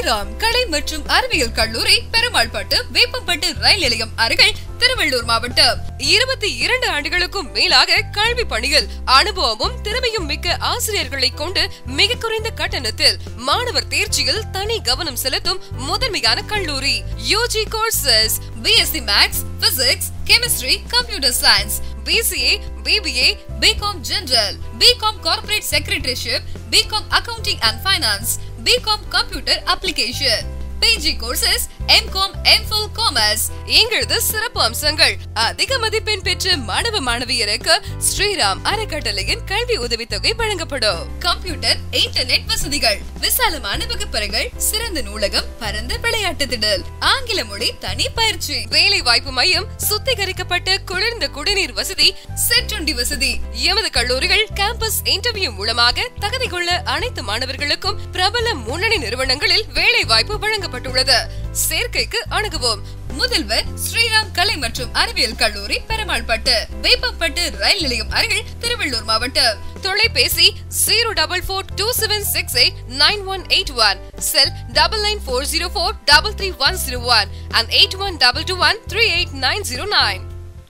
ஸ்ரீராம் கலை மற்றும் அறிவியல் கல்லூரி பெருமாள்பட்டு வேப்பம்பட்டு ரயில் நிலையம் அருகில் திருவள்ளூர் மாவட்டம் இருபத்தி இரண்டு ஆண்டுகளுக்கும் மேலாக கல்வி பணியில் அனுபவமும் திறமையும் மிக்க ஆசிரியர்களை கொண்டு மிக குறைந்த கட்டணத்தில் மாணவர் தேர்ச்சியில் தனி கவனம் செலுத்தும் முதன்மையான கல்லூரி UG courses BSc maths physics chemistry computer science BCA BBA BCom general BCom corporate secretaryship BCom accounting and finance BCom computer application PG courses MCom MPhil commerce எங்களது சிறப்பு அம்சங்கள் அதிக மதிப்பெண் பெற்ற மாணவ மாணவியருக்கு ஸ்ரீராம் அறக்கட்டளையின் கல்வி உதவித்தொகை வழங்கப்படும் கம்ப்யூட்டர் இன்டர்நெட் வசதிகள் விசாலமான வகுப்பறைகள் சிறந்த நூலகம் பரந்த விளையாட்டு திடல் ஆங்கில மொழி தனி பயிற்சி வேலை வாய்ப்பு மையம் சுத்திகரிக்கப்பட்ட குளிர்ந்த குடிநீர் வசதி செட்டுண்டி வசதி எமது கல்லூரிகள் கேம்பஸ் இன்டர்வியூ மூலமாக தகுதி கொள்ள அனைத்து மாணவர்களுக்கும் பிரபல முன்னணி நிறுவனங்களில் வேலை வாய்ப்பு வழங்கப்பட்டுள்ளது சேர்க்கைக்கு அணுகுவோம் முதல்வர் ஸ்ரீராம் கலை மற்றும் அறிவியல் கல்லூரி பெருமாள்பட்டு வேப்பப்பட்டு ரயில் நிலையம் அருகில் திருவள்ளூர் மாவட்டம் தொலைபேசி zero double four two seven six eight nine one eight one cell double nine four zero four double three one zero one and eight one double two one three eight nine zero nine